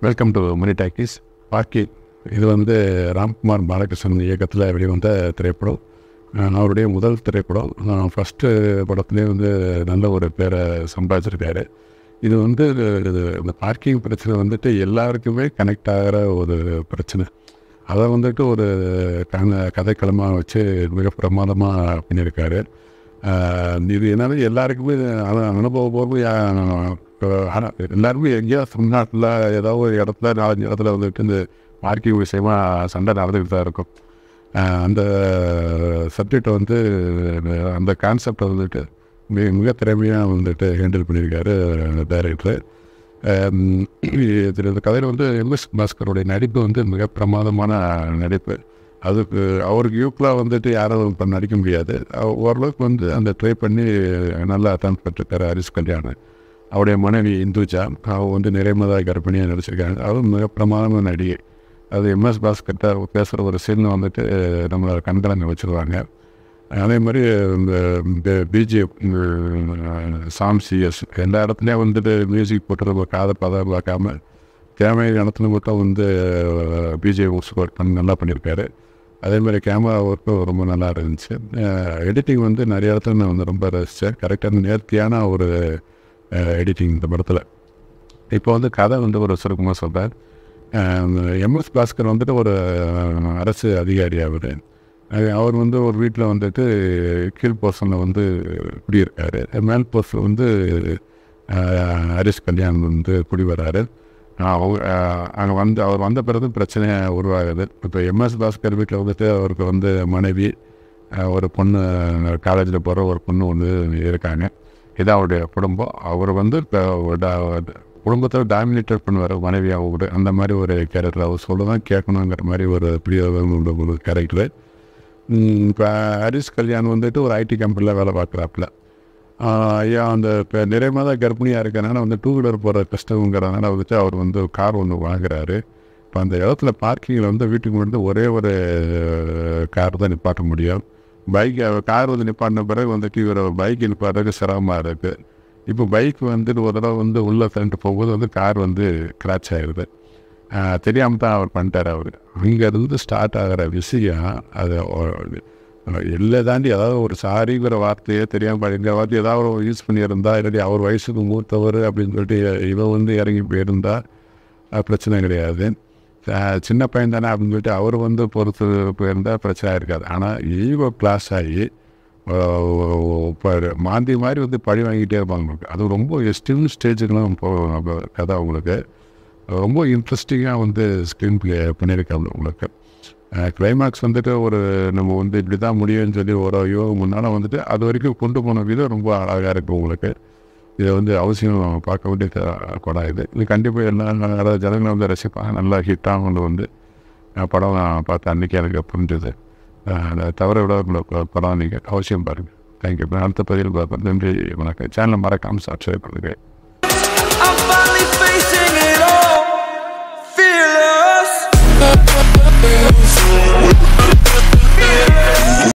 Welcome to money talkies பாக்கி இது வந்து ராம்குமார் பாலகிருஷ்ணன் இயக்கத்தில் வெளிவந்த திரைப்படம் அஹ் அவருடைய முதல் திரைப்படம் ஃபஸ்ட்டு படத்துலேயே வந்து நல்ல ஒரு பேரை சம்பாதிச்சிருக்காரு இது வந்து இது இந்த பார்க்கிங் பிரச்சனை வந்துட்டு எல்லாருக்குமே கனெக்ட் ஆகிற ஒரு பிரச்சனை அதை வந்துட்டு ஒரு கன கதைக்களமாக வச்சு மிக பிரமாதமாக பண்ணியிருக்காரு ஆஹ் இது என்னன்னா எல்லாருக்குமே அனு- அனுபவபூர்வம் ஆனால் எல்லாருமே எங்கேயோ தமிழ்நாட்டில் ஏதோ ஒரு இடத்துல நாலஞ்சு இடத்துல வந்துட்டு இந்த பார்க்கிங் விஷயமா சண்டை நடந்துக்கிட்டு தான் இருக்கும் ஆஹ் அந்த சப்ஜெக்டை வந்து அந்த கான்செப்டை வந்துட்டு மிக மிக திறமையாக வந்துட்டு ஹேண்டில் பண்ணியிருக்காரு டைரக்டர் இதில் இந்த கதையில் வந்து எம்எஸ் பாஸ்கருடைய நடிப்பு வந்து மிக பிரமாதமான நடிப்பு அதுக்கு அவருக்கு யூக்கலாக வந்துட்டு யாரும் இப்போ நடிக்க முடியாது அவ- ஓரளவுக்கு வந்து அந்த ட்ரை பண்ணி நல்லா அட்டன் பண்ணிருக்காரு ஹரிஷ் கல்யாணம் அவருடைய மனைவி இந்துஜா அவள் வந்து நிறைமதா கர்ப்பிணியாக நடிச்சிருக்காங்க அவரும் மிக பிரமாதமான நடிகை அது எம்எஸ் பாஸ்கர்ட்ட பேசுகிற ஒரு சீன் வந்துட்டு நம்மளை கண்கலங்க வச்சுருவாங்க அதே மாதிரி இந்த பிஜிஎம் சாம் சிஎஸ் எல்லா இடத்துலையும் வந்துட்டு மியூசிக் போட்டு நம்ம காதை பதம் பார்க்காம கேமரா இடத்துல மட்டும் வந்து பிஜிஎம் ஒர்க் பண்ணி நல்லா பண்ணியிருக்காரு அதே மாதிரி கேமரா ஒர்க்கும் ரொம்ப நல்லா இருந்துச்சு எடிட்டிங் வந்து நிறைய இடத்துல நான் வந்து ரொம்ப ரசித்தேன் கரெக்டான நேர்த்தியான ஒரு எடிட்டிங் இந்த படத்தில் இப்போ வந்து கதை வந்து ஒரு சுருக்கமாக சொல்கிறேன் எம்எஸ் பாஸ்கர் வந்துட்டு ஒரு அஹ், அரசு அதிகாரி அவர் அவர் வந்து ஒரு வீட்டில் வந்துட்டு கீழ் போர்ஷனில் வந்து குடியிருக்காரு மேல் போர்ஷன் வந்து அஹ், ஹரிஷ் கல்யாண் வந்து குடி வராரு அவங்க அங்கே வந்து அவர் வந்த பிறகு பிரச்சனை உருவாகுது இப்போ எம்எஸ் பாஸ்கர் வீட்டில் வந்துட்டு அவருக்கு வந்து மனைவி அஹ், ஒரு பொண்ணு காலேஜில் போகிற ஒரு பொண்ணு வந்து இருக்காங்க இது அவருடைய குடும்பம் அவர் வந்து இப்போ குடும்பத்தில் டாமினேட்டட் பண்ணுவார் மனைவி அவங்க அந்த மாதிரி ஒரு கேரக்டர் அவர் சொல்ல தான் கேட்கணுங்கிற மாதிரி ஒரு பிரிய ஒரு கேரக்டர் இப்போ ஹரிஷ் கல்யாண் வந்துட்டு ஒரு ஐடி கம்பெனியில் வேலை பார்க்குறாப்புல ஐயா அந்த இப்போ நிறைய கர்ப்பிணியாக இருக்கறனால வந்து டூ வீலர் போகிற கஷ்டங்கிறதுனால வந்துட்டு அவர் வந்து கார் ஒன்று வாங்குறாரு இப்போ அந்த இடத்துல பார்க்கிங்கில் வந்து வீட்டுக்கு முன்னாடி ஒரே ஒரு கார் தான் நிப்பாட்ட முடியும் பைக் கார் வந்து நிப்பாட்டின பிறகு வந்துட்டு இவர் பைக் நிப்பாட்டுறதுக்கு சிரமமாக இருக்குது இப்போ பைக் வந்துட்டு ஒரு தடவை வந்து உள்ளே தள்ளிட்டு போகும்போது வந்து கார் வந்து கிராச் ஆகிடுது தெரியாமல் தான் அவர் பண்ணிட்டார் அவர் அங்கேருந்து ஸ்டார்ட் ஆகிற விஷயம் அது எல்லை தாண்டி ஏதாவது ஒரு சாரிங்கிற வார்த்தையே தெரியாமல் பண்ணிருந்த வார்த்தை ஏதாவது ஒரு யூஸ் பண்ணியிருந்தா இல்லாட்டி அவர் வயசுக்கு மூத்தவர் அப்படின்னு சொல்லிட்டு இவன் வந்து இறங்கி போயிருந்தா அது பிரச்சனை கிடையாது அஹ் சின்ன பையன் தானே அப்படின்னு சொல்லிட்டு அவர் வந்து பொறுத்து போயிருந்தால் பிரச்சனை இருக்காது ஆனால் ஈகோ கிளாஸ் ஆகி இப்போ மாந்தி மாதிரி வந்து பழி வாங்கிட்டே இருப்பாங்க உங்களுக்கு அது ரொம்ப எஸ்டிவ் ஸ்டேஜுக்கெலாம் போகும் அப்போ கதை அவங்களுக்கு ரொம்ப இன்ட்ரெஸ்டிங்காக வந்து ஸ்க்ரீன் ப்ளே பண்ணியிருக்காங்க உங்களுக்கு கிளைமேக்ஸ் வந்துட்டு ஒரு நம்ம வந்து இப்படி தான் முடியும்னு சொல்லி ஒரு யோகம் முன்னால் வந்துட்டு அது வரைக்கும் கொண்டு போன விதம் ரொம்ப அழகாக இருக்குது உங்களுக்கு இதை வந்து அவசியம் பார்க்க வேண்டிய த- படம் இது இது கண்டிப்பாக எல்லா நிறைய ஜனங்களும் வந்து ரசிப்பாங்க நல்லா ஹிட்டாக கொண்டு வந்து அஹ் படம் நான் பார்த்த அன்றைக்கி எனக்கு புரிஞ்சுது அஹ் அதை தவிர விட உங்களுக்கு படம் நீங்கள் அவசியம் பாருங்கள் தேங்க்யூ அடுத்த பதிவில் பார்ப்பேன் நன்றி வணக்கம் சேனலை மறக்காமல் சப்ஸ்கிரைப் பண்ணுங்கள் I'm finally facing it all, fearless.